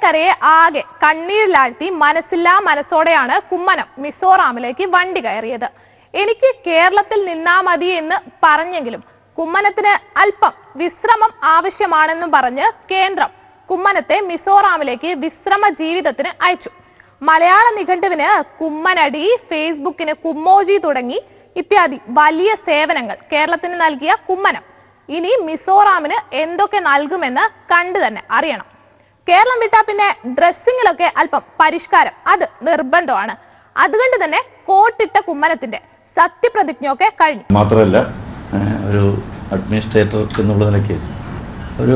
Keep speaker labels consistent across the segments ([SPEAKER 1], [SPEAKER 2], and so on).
[SPEAKER 1] കേരളക്കരയെ ആകെ കണ്ണീരിലാഴ്ത്തി മനസ്സില്ലാ മനസ്സോടെയാണ് കുമ്മനം മിസോറാമിലേക്ക് വണ്ടി കയറിയത് എനിക്ക് കേരളത്തിൽ നിന്നാ മതി എന്ന് പറഞ്ഞെങ്കിലും കുമ്മനത്തിന് അല്പം വിശ്രമം ആവശ്യമാണെന്നും പറഞ്ഞ് കേന്ദ്രം കുമ്മനത്തെ മിസോറാമിലേക്ക് വിശ്രമ ജീവിതത്തിന് അയച്ചു മലയാള നിഘണ്ടുവിന് കുമ്മനടി ഫേസ്ബുക്കിന് കുമ്മോജി തുടങ്ങി ഇത്യാദി വലിയ സേവനങ്ങൾ കേരളത്തിന് നൽകിയ കുമ്മനം ഇനി മിസോറാമിന് എന്തൊക്കെ നൽകുമെന്ന് കണ്ടു തന്നെ അറിയണം കേരളം വിട്ടാ പിന്നെ ഡ്രസ്സിങ്ങിലൊക്കെ അല്പം പരിഷ്കാരം അത് നിർബന്ധമാണ് അതുകൊണ്ട് തന്നെ കോട്ടിട്ട കുമ്മനത്തിന്റെ സത്യപ്രതിജ്ഞയൊക്കെ കഴിഞ്ഞു
[SPEAKER 2] മാത്രമല്ല ഏഹ്, ഒരു അഡ്മിനിസ്ട്രേറ്റർ എന്നുള്ള നിലയ്ക്ക് ഒരു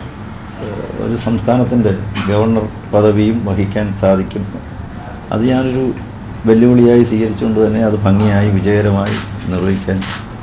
[SPEAKER 2] ഏഹ്, ഒരു സംസ്ഥാനത്തിൻ്റെ ഗവർണർ പദവിയും വഹിക്കാൻ സാധിക്കും അത് ഞാനൊരു വെല്ലുവിളിയായി സ്വീകരിച്ചുകൊണ്ട് തന്നെ അത് ഭംഗിയായി വിജയകരമായി നിർവഹിക്കാൻ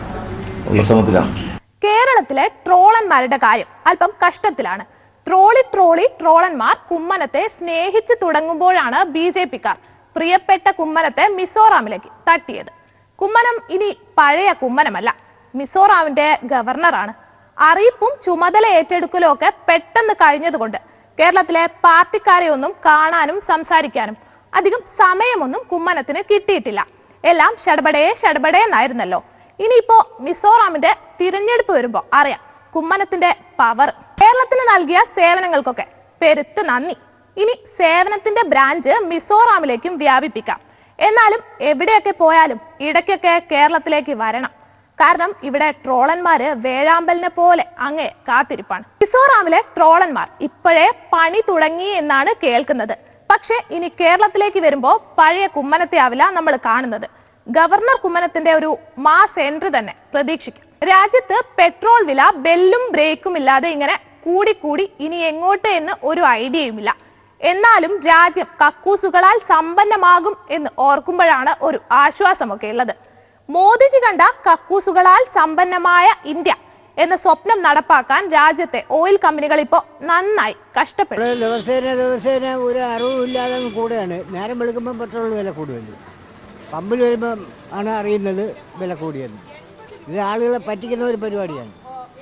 [SPEAKER 2] ഉള്ള ശ്രമത്തിലാണ്
[SPEAKER 1] കേരളത്തിലെ ട്രോളന്മാരുടെ കാര്യം അല്പം കഷ്ടത്തിലാണ് ട്രോളി ട്രോളി ട്രോളന്മാർ കുമ്മനത്തെ സ്നേഹിച്ചു തുടങ്ങുമ്പോഴാണ് ബി ജെ പിക്കാർ പ്രിയപ്പെട്ട കുമ്മനത്തെ മിസോറാമിലേക്ക് തട്ടിയത് കുമ്മനം ഇനി പഴയ കുമ്മനമല്ല മിസോറാമിന്റെ ഗവർണറാണ് അറിയിപ്പും ചുമതല ഏറ്റെടുക്കലും ഒക്കെ പെട്ടെന്ന് കഴിഞ്ഞതുകൊണ്ട് കേരളത്തിലെ പാർട്ടിക്കാരെ ഒന്നും കാണാനും സംസാരിക്കാനും അധികം സമയമൊന്നും കുമ്മനത്തിന് കിട്ടിയിട്ടില്ല എല്ലാം ഷടപടേ ഷടപടേ എന്നായിരുന്നല്ലോ ഇനിയിപ്പോ മിസോറാമിന്റെ തിരഞ്ഞെടുപ്പ് വരുമ്പോ അറിയാം കുമ്മനത്തിന്റെ പവർ കേരളത്തിന് നൽകിയ സേവനങ്ങൾക്കൊക്കെ പെരുത്ത് നന്ദി ഇനി സേവനത്തിന്റെ ബ്രാഞ്ച് മിസോറാമിലേക്കും വ്യാപിപ്പിക്കാം എന്നാലും എവിടെയൊക്കെ പോയാലും ഇടയ്ക്കൊക്കെ കേരളത്തിലേക്ക് വരണം കാരണം ഇവിടെ ട്രോളന്മാര് വേഴാമ്പലിനെ പോലെ അങ്ങേ കാത്തിരിപ്പാണ് മിസോറാമിലെ ട്രോളന്മാർ ഇപ്പോഴേ പണി തുടങ്ങി എന്നാണ് കേൾക്കുന്നത് പക്ഷെ ഇനി കേരളത്തിലേക്ക് വരുമ്പോൾ പഴയ കുമ്മനത്തെ ആവില്ല നമ്മൾ കാണുന്നത് ഗവർണർ കുമ്മനത്തിന്റെ ഒരു മാസ് എൻട്രി തന്നെ പ്രതീക്ഷിക്കും രാജ്യത്ത് പെട്രോൾ വില ബെല്ലും ബ്രേക്കും ഇല്ലാതെ ഇങ്ങനെ കൂടിക്കൂടി ഇനി എങ്ങോട്ട് എന്ന് ഒരു ഐഡിയയുമില്ല എന്നാലും രാജ്യം കക്കൂസുകളാൽ സമ്പന്നമാകും എന്ന് ഓർക്കുമ്പോഴാണ് ഒരു ആശ്വാസമൊക്കെ ഉള്ളത് മോദിജി കണ്ട കക്കൂസുകളാൽ സമ്പന്നമായ ഇന്ത്യ എന്ന സ്വപ്നം നടപ്പാക്കാൻ രാജ്യത്തെ ഓയിൽ കമ്പനികൾ ഇപ്പോൾ നന്നായി കഷ്ടപ്പെടും
[SPEAKER 3] ഇവിടെ ദിവസേന ദിവസേന ഒരു അറിവുമില്ലാതെ അങ്ങ് കൂടുകയാണ് നേരം വെളുക്കുമ്പം പെട്രോൾ വില കൂടുമല്ലോ പമ്പിൽ വരുമ്പം ആണ് അറിയുന്നത് വില കൂടിയത് ഇത് ആളുകളെ പറ്റിക്കുന്ന ഒരു പരിപാടിയാണ്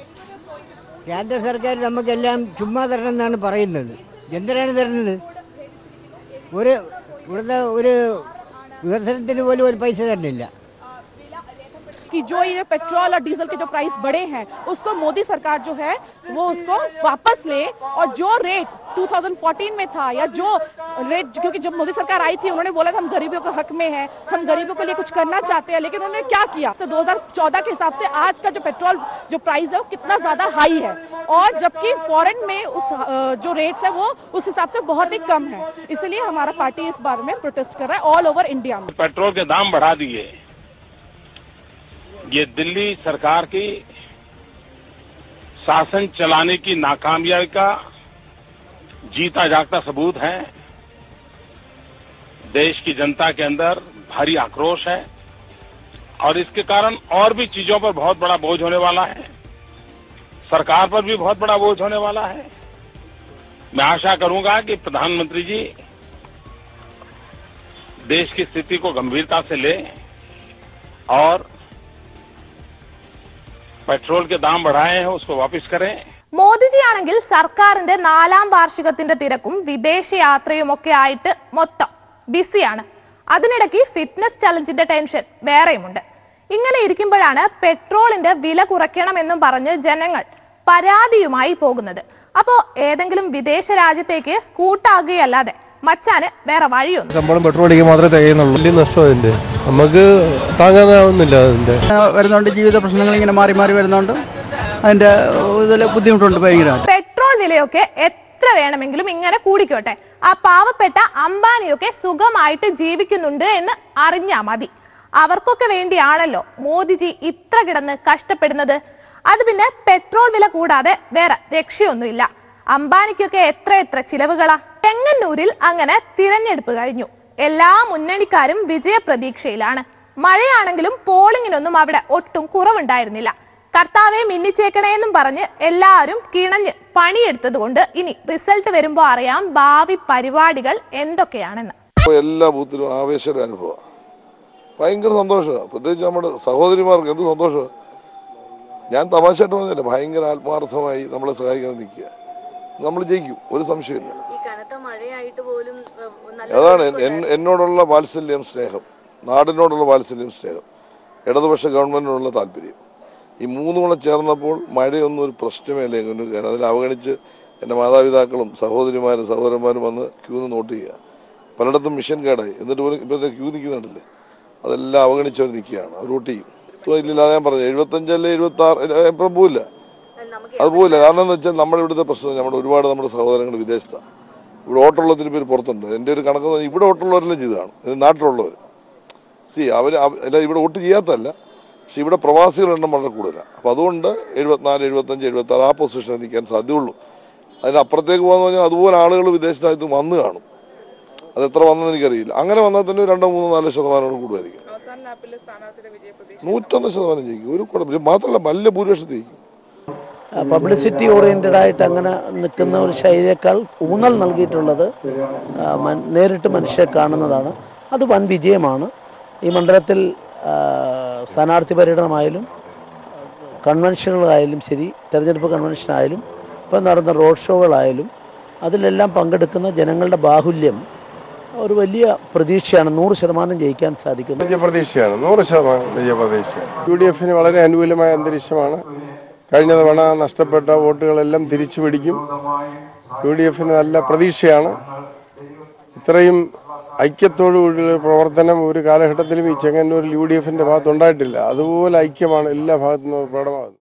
[SPEAKER 3] കേന്ദ്ര സർക്കാർ നമുക്കെല്ലാം ചുമ്മാ തരണം എന്നാണ് പറയുന്നത് എന്തിനാണ് തരുന്നത് ഒരു ഇവിടുത്തെ ഒരു വികസനത്തിന് പോലും ഒരു പൈസ തരുന്നില്ല
[SPEAKER 4] कि जो ये पेट्रोल और डीजल के जो प्राइस बढ़े हैं उसको मोदी सरकार जो है वो उसको वापस ले और जो रेट 2014 में था या जो रेट क्योंकि जब मोदी सरकार आई थी उन्होंने बोला था हम गरीबों के हक में हैं हम गरीबों के लिए कुछ करना चाहते हैं लेकिन उन्होंने क्या किया से 2014 के हिसाब से आज का जो पेट्रोल जो प्राइस है वो कितना ज्यादा हाई है और जबकि फॉरेन में उस अ, जो रेट्स है वो उस हिसाब से बहुत ही कम है इसलिए हमारा पार्टी इस बारे में प्रोटेस्ट कर रहा है ऑल ओवर इंडिया में
[SPEAKER 5] पेट्रोल के दाम बढ़ा दिए ये दिल्ली सरकार की शासन चलाने की नाकामयाबी का जीता जागता सबूत है देश की जनता के अंदर भारी आक्रोश है और इसके कारण और भी चीजों पर बहुत बड़ा बोझ होने वाला है सरकार पर भी बहुत बड़ा बोझ होने वाला है मैं आशा करूंगा कि प्रधानमंत्री जी देश की स्थिति को गंभीरता से ले और पेट्रोल के दाम बढ़ाए हैं उसको वापस करें
[SPEAKER 1] മോദിജിയാണെങ്കിൽ സർക്കാരിന്റെ നാലാം വാർഷികത്തിന്റെ തിരക്കും വിദേശ യാത്രയും ഒക്കെ ആയിട്ട് മൊത്തം ബിസിയാണ് അതിനിടയ്ക്ക് ഫിറ്റ്നസ് ചലഞ്ചിന്റെ ടെൻഷൻ വേറെയുമുണ്ട് ഇങ്ങനെ ഇരിക്കുമ്പോഴാണ് പെട്രോളിന്റെ വില കുറയ്ക്കണമെന്നും പറഞ്ഞ് ജനങ്ങൾ പരാതിയുമായി പോകുന്നത് അപ്പോ ഏതെങ്കിലും വിദേശ രാജ്യത്തേക്ക് സ്കൂട്ടാകുകയല്ലാതെ മച്ചാന് വേറെ വഴിയൊന്നും
[SPEAKER 6] ശമ്പളം പെട്രോൾ അടിക്കാൻ മാത്രമേ തികയുന്നുള്ളൂ വലിയ നഷ്ടം അതിന്റെ നമുക്ക് താങ്ങാനാവുന്നില്ല അതിന്റെ
[SPEAKER 7] വരുന്നുണ്ട് ജീവിത പ്രശ്നങ്ങൾ ഇങ്ങനെ മാറി മാറി വരുന്നുണ്ട് അതിൻ്റെ ഇതിൽ ബുദ്ധിമുട്ടുണ്ട് ഭയങ്കരമായിട്ട്
[SPEAKER 1] പെട്രോൾ വിലയൊക്കെ എത്ര വേണമെങ്കിലും ഇങ്ങനെ കൂടിക്കോട്ടെ ആ പാവപ്പെട്ട അംബാനിയൊക്കെ സുഖമായിട്ട് ജീവിക്കുന്നുണ്ട് എന്ന് അറിഞ്ഞാ മതി അവർക്കൊക്കെ വേണ്ടിയാണല്ലോ മോദിജി ഇത്ര കിടന്ന് കഷ്ടപ്പെടുന്നത് അത് പിന്നെ പെട്രോൾ വില കൂടാതെ വേറെ രക്ഷയൊന്നുമില്ല അംബാനിക്കൊക്കെ എത്ര എത്ര ചിലവുകളാ ചെങ്ങന്നൂരിൽ അങ്ങനെ തിരഞ്ഞെടുപ്പ് കഴിഞ്ഞു എല്ലാ മുന്നണിക്കാരും വിജയപ്രതീക്ഷയിലാണ് മഴയാണെങ്കിലും പോളിംഗിനൊന്നും അവിടെ ഒട്ടും കുറവുണ്ടായിരുന്നില്ല കർത്താവെ മിന്നിച്ചേക്കണേ എന്നും പറഞ്ഞ് എല്ലാവരും കിണഞ്ഞ് പണിയെടുത്തത് കൊണ്ട് ഇനി റിസൾട്ട് വരുമ്പോൾ അറിയാം ഭാവി പരിപാടികൾ എന്തൊക്കെയാണെന്ന്
[SPEAKER 8] ഇപ്പോൾ എല്ലാ ബൂത്തിലും ആവേശകര അനുഭവം ഭയങ്കര സന്തോഷമാണ് പ്രത്യേകിച്ച് നമ്മുടെ സഹോദരിമാർക്ക് എന്ത് സന്തോഷമാണ് ഞാൻ തമാശയായിട്ട് പറഞ്ഞില്ല ഭയങ്കര ആത്മാർത്ഥമായി നമ്മളെ സഹായിക്കാൻ നിൽക്കുക നമ്മൾ ജയിക്കും ഒരു സംശയമില്ല
[SPEAKER 9] ഈ കനത്ത മഴയായിട്ട് പോലും ഏഹ്, നല്ല
[SPEAKER 8] അതാണ് എൻ- എന്നോടുള്ള വാത്സല്യം സ്നേഹം നാടിനോടുള്ള വാത്സല്യം സ്നേഹം ഇടതുപക്ഷ ഗവൺമെന്റിനുള്ള താല്പര്യം ഈ മൂന്നും കൂടെ ചേർന്നപ്പോൾ മഴയൊന്നും ഒരു പ്രശ്നമേ അല്ല എങ്ങനെ കാരണം അതിൽ അവഗണിച്ച് എൻ്റെ മാതാപിതാക്കളും സഹോദരിമാരും സഹോദരന്മാരും വന്ന് ക്യൂ നിന്ന് വോട്ട് ചെയ്യുക പലയിടത്തും മിഷൻ കേടായി എന്നിട്ട് പോലും ഇപ്പോഴത്തെ ക്യൂ നിൽക്കുന്നുണ്ടല്ലേ അതെല്ലാം അവഗണിച്ചവർ നിൽക്കുകയാണ് അവർ വോട്ട് ചെയ്യും ഇപ്പോൾ ഇല്ലില്ല അത് ഞാൻ പറഞ്ഞു എഴുപത്തഞ്ചല്ലേ എഴുപത്തി ആറ് പ്രഭുവില്ല
[SPEAKER 9] നമുക്ക്
[SPEAKER 8] അത് പോയില്ല കാരണം എന്ന് വെച്ചാൽ നമ്മുടെ ഇവിടുത്തെ പ്രശ്നം നമ്മുടെ ഒരുപാട് നമ്മുടെ സഹോദരങ്ങൾ വിദേശത്താണ് ഇവിടെ ഓട്ടമുള്ളതിന് പേര് പുറത്തുണ്ട് എൻ്റെ ഒരു കണക്ക് പറഞ്ഞാൽ ഇവിടെ ഓട്ടമുള്ളവരെല്ലാം ചെയ്തതാണ് ഇത് നാട്ടിലുള്ളവർ സി അവർ അല്ല ഇവിടെ വോട്ട് ചെയ്യാത്തതല്ല പക്ഷെ ഇവിടെ പ്രവാസികളുടെ എണ്ണം വളരെ കൂടുതലാണ് അപ്പോൾ അതുകൊണ്ട് എഴുപത്തിനാല് എഴുപത്തഞ്ച് എഴുപത്തി ആറ് ആ പൊസിഷനിൽ നിൽക്കാൻ സാധ്യതയുള്ളൂ അതിനപ്പുറത്തേക്ക് പോകുന്ന പറഞ്ഞാൽ അതുപോലെ ആളുകൾ വിദേശ രാജ്യത്ത് വന്ന് കാണും അത് എത്ര വന്നെന്ന് എനിക്കറിയില്ല അങ്ങനെ വന്നാൽ തന്നെ രണ്ടോ മൂന്നോ നാലോ ശതമാനം കൂടുമായിരിക്കും നൂറ്റൊന്ന് ശതമാനം ജയിക്കും ഒരു കുഴപ്പമില്ല മാത്രമല്ല നല്ല ഭൂരിപക്ഷത്തിൽ ജയിക്കും
[SPEAKER 10] പബ്ലിസിറ്റി ഓറിയൻറ്റഡ് ആയിട്ട് അങ്ങനെ നിൽക്കുന്ന ഒരു ശൈലിയേക്കാൾ ഊന്നൽ നൽകിയിട്ടുള്ളത് ആ, മൻ- നേരിട്ട് മനുഷ്യരെ കാണുന്നതാണ് അത് വൻ വിജയമാണ് ഈ മണ്ഡലത്തിൽ ആ, സ്ഥാനാർത്ഥി പര്യടനമായാലും കൺവെൻഷനുകളായാലും ശരി തെരഞ്ഞെടുപ്പ് കൺവെൻഷനായാലും ഇപ്പം നടന്ന റോഡ് ഷോകളായാലും അതിലെല്ലാം പങ്കെടുക്കുന്ന ജനങ്ങളുടെ ബാഹുല്യം ഒരു വലിയ പ്രതീക്ഷയാണ് നൂറ് ശതമാനം ജയിക്കാൻ സാധിക്കുന്നു
[SPEAKER 6] വിജയപ്രതീക്ഷയാണ് നൂറ് ശതമാനം വിജയപ്രതീക്ഷ യു ഡി എഫിന് വളരെ അനുകൂലമായ അന്തരീക്ഷമാണ് കഴിഞ്ഞ തവണ നഷ്ടപ്പെട്ട വോട്ടുകളെല്ലാം തിരിച്ചു പിടിക്കും യു ഡി എഫിന് നല്ല പ്രതീക്ഷയാണ് ഇത്രയും ഐക്യത്തോടുകൂടിയുള്ള പ്രവർത്തനം ഒരു കാലഘട്ടത്തിലും ഈ ചെങ്ങന്നൂരിൽ യു ഡി എഫിന്റെ ഭാഗത്തുണ്ടായിട്ടില്ല അതുപോലെ ഐക്യമാണ് എല്ലാ ഭാഗത്തുനിന്നും പ്രകടമാകുന്നത്